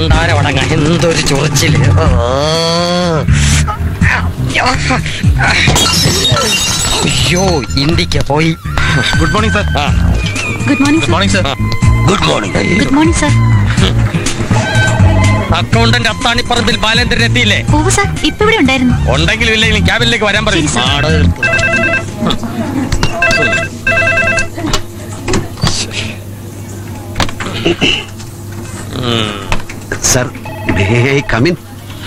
പണ്ടാരം അടങ്ങ എന്തൊരു ചൊറിച്ചില് ഓ. അയ്യോ ഇന്ത്യക്ക് പോയി ഗുഡ് മോർണിംഗ് സർ ആ, good morning good morning sir good morning good morning sir accountant Athanipparambil Balendran എത്തിയില്ലേ ഓ സർ ഇപ്പൊ ഇവിടെ ഉണ്ടായിരുന്നു ഉണ്ടെങ്കിലും ഇല്ലെങ്കിലും ക്യാബിനിലേക്ക് വരാൻ പറയും ശരി, സർ. മാട് സർ കമിൻ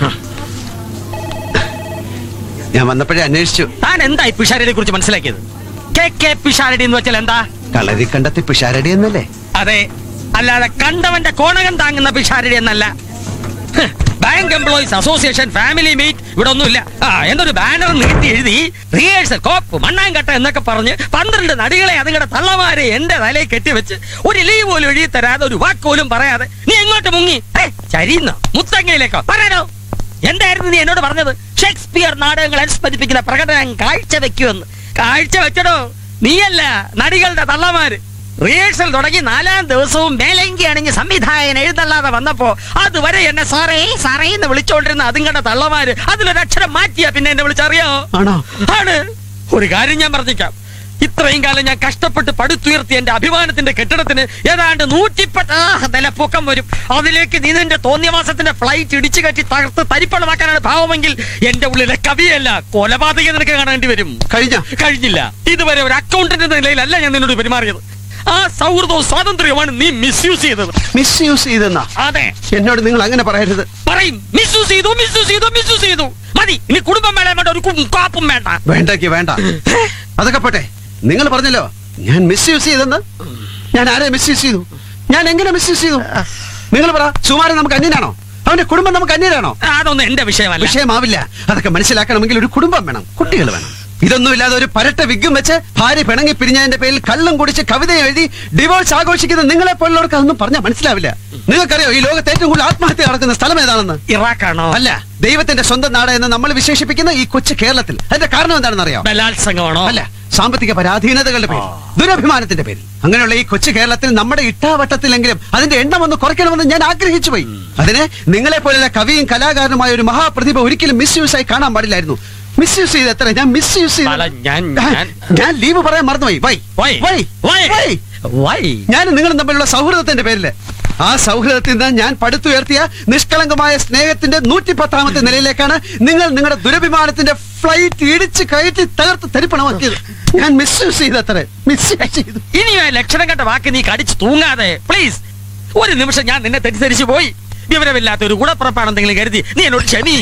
ഞാൻ വന്നപ്പോഴേ അന്വേഷിച്ചു താൻ എന്താ ഈ പിഷാരടിയെ കുറിച്ച് മനസ്സിലാക്കിയത് കെ കെ പിഷാരടി എന്ന് വെച്ചാൽ എന്താ കളരി കണ്ടത്തി പിഷാരടി എന്നല്ലേ അതെ അല്ലാതെ കണ്ടവന്റെ കോണകം താങ്ങുന്ന പിഷാരടി എന്നല്ല ഹ്, bank employees association family meet ഇവിടെ ഒന്നുമില്ല ആ എന്നൊരു ബാനർ നീട്ടി എഴുതി റിഹേഴ്സൽ കോപ്പ് മണ്ണാങ്കട്ട എന്നൊക്കെ പറഞ്ഞ് പന്ത്രണ്ട് നടികളെ അതുങ്ങളുടെ തള്ളമാരെ എന്റെ തലയിൽ കെട്ടിവെച്ച് ഒരു ലീവ് പോലും എഴുതി തരാതെ ഒരു വാക്ക് പോലും പറയാതെ നീ എങ്ങോട്ട് മുങ്ങി ഏ, ചരിയുന്നോ മുത്തങ്ങയിലേക്കോ പറയാനോ എന്തായിരുന്നു നീ എന്നോട് പറഞ്ഞത് ഷേക്സ്പിയർ നാടകങ്ങൾ അനുസ്മരിപ്പിക്കുന്ന പ്രകടനം കാഴ്ചവെക്കുമെന്ന് കാഴ്ച വെച്ചടോ നീയല്ല നടികളുടെ തള്ളമാര് റിഹേഴ്സൽ തുടങ്ങി നാലാം ദിവസവും മേലങ്കി അണിഞ്ഞ് സംവിധായകൻ എഴുന്നല്ലാതെ വന്നപ്പോ അതുവരെ എന്നെ സാറേ സാറേ എന്ന് വിളിച്ചോണ്ടിരുന്ന അതുങ്ങളുടെ തള്ളമാര് അതിലൊരക്ഷരം മാറ്റിയാ പിന്നെ എന്നെ വിളിച്ചറിയോ ആണോ? ആണ് ഒരു കാര്യം ഞാൻ പറഞ്ഞേക്കാം ഇത്രയും കാലം ഞാൻ കഷ്ടപ്പെട്ട് പടുത്തുയർത്തി എന്റെ അഭിമാനത്തിന്റെ കെട്ടിടത്തിന് ഏതാണ്ട് നൂറ്റിപ്പത്ത് ആ, നില പൊക്കം വരും അതിലേക്ക് നീ നിന്റെ തോന്നിയമാസത്തിന്റെ ഫ്ലൈറ്റ് ഇടിച്ചു കയറ്റി തകർത്ത് തരിപ്പണമാക്കാനാണ് ഭാവമെങ്കിൽ എന്റെ ഉള്ളിലെ കവിയല്ല കൊലപാതകം നിനക്ക് കാണേണ്ടി വരും കഴിഞ്ഞ കഴിഞ്ഞില്ല ഇതുവരെ ഒരു അക്കൗണ്ടന്റ് നിലയിലല്ല ഞാൻ നിന്നോട് പെരുമാറിയത് ആ സൗഹൃദവും സ്വാതന്ത്ര്യവുമാണ് നീ മിസ്യൂസ് ചെയ്തത് മിസ് യൂസ് ചെയ്തെന്നാ അതെ എന്നോട് നിങ്ങൾ അങ്ങനെ പറയരുത് പറയും മിസ്യൂസ് ചെയ്തു മിസ്യൂസ് ചെയ്തു മിസ്യൂസ് ചെയ്തു മതി ഇനി കുടുംബം വേണ്ട വേണ്ട ഒരു കു- കാപ്പും വേണ്ട വേണ്ടക്ക് വേണ്ട അതൊക്കെ പോട്ടെ നിങ്ങൾ പറഞ്ഞല്ലോ ഞാൻ മിസ് യൂസ് ചെയ്തെന്ന് ഞാൻ ആരെ മിസ് യൂസ് ചെയ്തു ഞാൻ എങ്ങനെ മിസ് യൂസ് ചെയ്തു നിങ്ങൾ പറ സുമാരൻ നമുക്ക് അന്യനാണോ അവന്റെ കുടുംബം നമുക്ക് അന്യനാണോ അതൊന്നും എന്റെ വിഷയമല്ല വിഷയമാവില്ല അതൊക്കെ മനസ്സിലാക്കണമെങ്കിൽ ഒരു കുടുംബം വേണം കുട്ടികൾ വേണം ഇതൊന്നുമില്ലാതെ ഒരു പരട്ട വിഗ്ഗും വെച്ച് ഭാര്യ പിണങ്ങി പിരിഞ്ഞതിന്റെ പേരിൽ കള്ളും കുടിച്ച് കവിത എഴുതി ഡിവോഴ്സ് ആഘോഷിക്കുന്ന നിങ്ങളെ പോലുള്ളവർക്ക് അതൊന്നും പറഞ്ഞാൽ മനസ്സിലാവില്ല നിങ്ങൾക്കറിയോ ഈ ലോകത്ത് ഏറ്റവും കൂടുതൽ ആത്മഹത്യ നടക്കുന്ന സ്ഥലം ഏതാണെന്ന് ഇറാഖാണോ അല്ല ദൈവത്തിന്റെ സ്വന്തം നാട് എന്ന് നമ്മൾ വിശേഷിപ്പിക്കുന്ന ഈ കൊച്ചു കേരളത്തിൽ അതിന്റെ കാരണം എന്താണെന്ന് അറിയാം ബലാത്സംഗമാണോ അല്ല സാമ്പത്തിക പരാധീനതകളുടെ പേരിൽ ദുരഭിമാനത്തിന്റെ പേരിൽ അങ്ങനെയുള്ള ഈ കൊച്ചു കേരളത്തിൽ നമ്മുടെ ഇട്ടാവട്ടത്തിലെങ്കിലും അതിന്റെ എണ്ണം ഒന്ന് കുറയ്ക്കണമെന്ന് ഞാൻ ആഗ്രഹിച്ചു പോയി അതിന് നിങ്ങളെ പോലുള്ള കവിയും കലാകാരനുമായ ഒരു മഹാപ്രതിഭ ഒരിക്കലും മിസ്യൂസ് ആയി കാണാൻ പാടില്ലായിരുന്നു മിസ്യൂസ് ചെയ്ത് എത്ര ഞാൻ മിസ്യൂസ് അല്ല, ഞാൻ- ചെയ്തു ഞാൻ- ഞാൻ ലീവ് പറയാൻ മറന്നുപോയി why Why? Why Why? Why Why? ഞാൻ നിങ്ങളും തമ്മിലുള്ള സൗഹൃദത്തിന്റെ പേരില് ആ സൗഹൃദത്തിൽ നിന്ന് ഞാൻ പടുത്തുയർത്തിയ നിഷ്കളങ്കമായ സ്നേഹത്തിന്റെ നൂറ്റിപ്പത്താമത്തെ നിലയിലേക്കാണ് നിങ്ങൾ നിങ്ങളുടെ ദുരഭിമാനത്തിന്റെ ഫ്ലൈറ്റ് ഇടിച്ച് കയറ്റി തകർത്ത് തരിപ്പണമാക്കിയത് ഞാൻ മിസ്യൂസ് ചെയ്തത്രേ മിസ്യൂസ് ചെയ്തു ഇനി ആ ലക്ഷണം കണ്ട വാക്ക് നീ കടിച്ചു തൂങ്ങാതെ പ്ലീസ് ഒരു നിമിഷം ഞാൻ നിന്നെ തെറ്റിദ്ധരിച്ചു പോയി വിവരമില്ലാത്ത ഒരു ഗുണപ്പുറപ്പാണെന്തെങ്കിലും കരുതി നീ എന്നോട് ക്ഷമി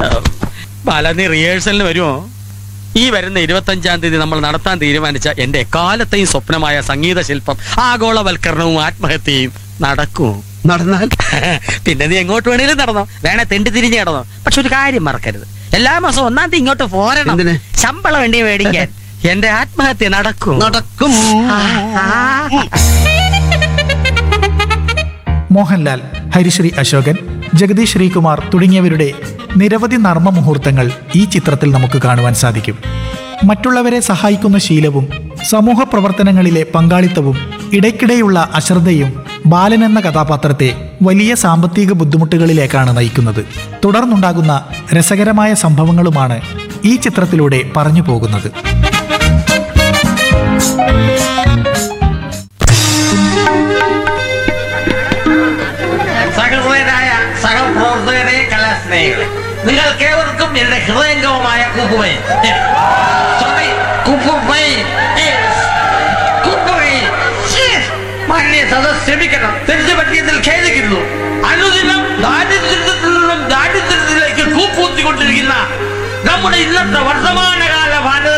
ബാല നീ റിഹേഴ്സലിന് വരുമോ ഈ വരുന്ന ഇരുപത്തഞ്ചാം തീയതി നമ്മൾ നടത്താൻ തീരുമാനിച്ച എന്റെ എക്കാലത്തെയും സ്വപ്നമായ സംഗീത ശില്പം ആഗോളവൽക്കരണവും ആത്മഹത്യയും നടക്കുമോ നടന്നാൽ പിന്നെ നീ എങ്ങോട്ട് വേണേലും നടന്നോ വേണേ തെണ്ടി തിരിഞ്ഞ് നടന്നോ പക്ഷെ ഒരു കാര്യം മറക്കരുത് എല്ലാ മാസവും ഒന്നാം തീയതി ഇങ്ങോട്ട് പോരണം എന്തിന്? ശമ്പളം വേണ്ടി മേടിക്കാൻ എന്റെ ആത്മഹത്യ നടക്കും നടക്കും മോഹൻലാൽ ഹരിശ്രീ അശോകൻ ജഗദീഷ് ശ്രീകുമാർ തുടങ്ങിയവരുടെ നിരവധി നർമ്മ മുഹൂർത്തങ്ങൾ ഈ ചിത്രത്തിൽ നമുക്ക് കാണുവാൻ സാധിക്കും മറ്റുള്ളവരെ സഹായിക്കുന്ന ശീലവും സമൂഹ പ്രവർത്തനങ്ങളിലെ പങ്കാളിത്തവും ഇടയ്ക്കിടെയുള്ള അശ്രദ്ധയും ബാലൻ എന്ന കഥാപാത്രത്തെ വലിയ സാമ്പത്തിക ബുദ്ധിമുട്ടുകളിലേക്കാണ് നയിക്കുന്നത് തുടർന്നുണ്ടാകുന്ന രസകരമായ സംഭവങ്ങളുമാണ് ഈ ചിത്രത്തിലൂടെ പറഞ്ഞു പോകുന്നത് സഹൃദയരായ സഹപ്രവർത്തകരെ കലാസ്നേഹികളെ നിങ്ങൾക്കേവർക്കും എന്റെ ഹൃദയംഗമമായ കുപ്പുമൈ സോറി കുപ്പുമൈ കുപ്പുമൈ മാന്യ സദസ് ക്ഷമിക്കണം തെറ്റു പറ്റിയതിൽ ഖേദിക്കുന്നു അനുദിനം ദാരിദ്ര്യത്തിൽ നിന്നും ദാരിദ്ര്യത്തിലേക്ക് കൂപ്പൂത്തിക്കൊണ്ടിരിക്കുന്ന നമ്മുടെ ഇന്നത്തെ വർത്തമാന